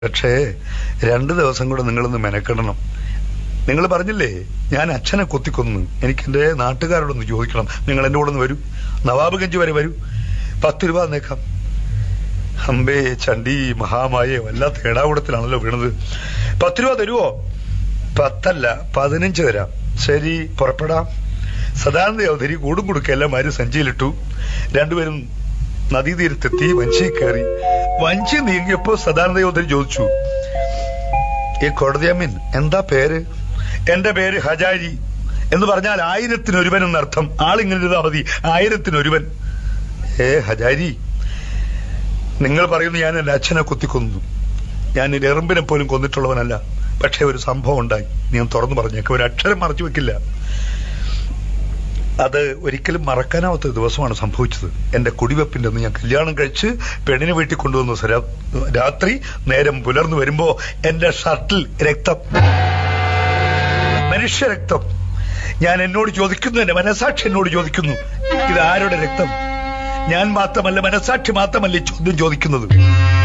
പക്ഷേ രണ്ട് ദിവസം കൂടെ നിങ്ങളൊന്ന് മെനക്കെടണം നിങ്ങൾ പറഞ്ഞില്ലേ ഞാൻ അച്ഛനെ കൊത്തിക്കൊന്നു എനിക്ക് എന്റെ നാട്ടുകാരോടൊന്ന് ചോദിക്കണം നിങ്ങൾ എന്റെ കൂടെ ഒന്ന് വരൂ നവാബുഗഞ്ച് വരെ വരൂ പത്ത് രൂപ തന്നേക്കാം അമ്പേ ചണ്ടി മഹാമായെ വല്ലാത്ത ഏടാകൂടത്തിലാണല്ലോ വീണത് പത്ത് രൂപ തരുവോ പത്തല്ല പതിനഞ്ച് തരാം ശരി പുറപ്പെടാം സദാനന്ദ ചൗധരി കൂടും കുടുക്കെല്ലാം മാര് സഞ്ചിയിലിട്ടു രണ്ടുപേരും നദീതീരത്തെത്തി വഞ്ചി കയറി വഞ്ചി നീങ്ങിയപ്പോ സദാനന്ദ ചൗധരി ചോദിച്ചു ഈ കോടതിയമ്മൻ എന്താ പേര് എന്റെ പേര് ഹജാരി എന്ന് പറഞ്ഞാൽ ആയിരത്തിനൊരുവൻ എന്നർത്ഥം ആളിങ്ങനെ ഇരുന്നാ മതി ആയിരത്തിനൊരുവൻ ഏ ഹജാരി നിങ്ങൾ പറയുന്നു ഞാൻ എന്റെ അച്ഛനെ കുത്തിക്കൊന്നു ഞാൻ ഒരു എറുമ്പിനെ പോലും കൊന്നിട്ടുള്ളവനല്ല പക്ഷെ ഒരു സംഭവം ഉണ്ടായി ഞാൻ തുറന്നു പറഞ്ഞേക്കാം ഒരു അക്ഷരം മറച്ചു വെക്കില്ല അത് ഒരിക്കലും മറക്കാനാവാത്ത ഒരു ദിവസമാണ് സംഭവിച്ചത് എന്റെ കുടിവെപ്പിന്റെ അന്ന് ഞാൻ കല്യാണം കഴിച്ച് പെണ്ണിനെ വീട്ടിൽ കൊണ്ടുവന്ന സര- രാത്രി നേരം പുലർന്നു വരുമ്പോ എന്റെ ഷർട്ടിൽ രക്തം മനുഷ്യരക്തം ഞാൻ എന്നോട് ചോദിക്കുന്നു എന്റെ മനസാക്ഷി എന്നോട് ചോദിക്കുന്നു ഇത് ആരുടെ രക്തം ഞാൻ മാത്രമല്ല മനസാക്ഷി മാത്രമല്ല ഈ ചോദ്യം ചോദിക്കുന്നത്